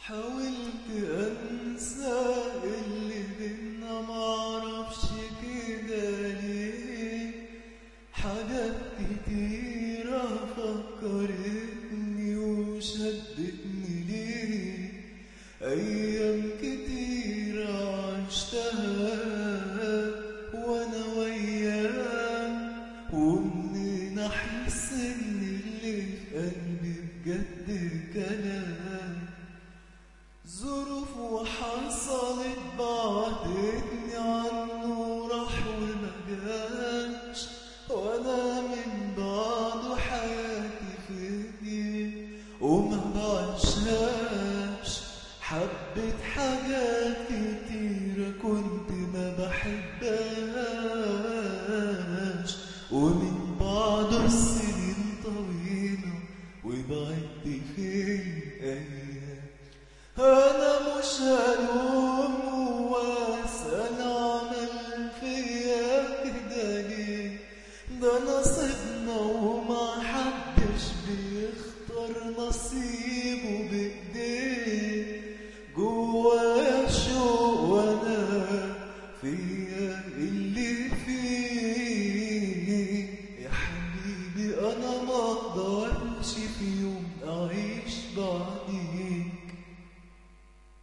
حاولت انسى اللي بينا معرفش كده ليه حاجات كتيرة فكرتني وشدتني ليه أيام كتيرة عشتها وأنا وياه ومنين أحس إن اللي في قلبي بجد كلام ظروف وحصلت بعدتني عنه راح وما جاش وانا من بعده حياتي فيه وما بعيشهاش حبيت حاجات كتيرة كنت ما بحبهاش ومن بعده السنين طويلة وبعدت في الأيام أنا مش هلوم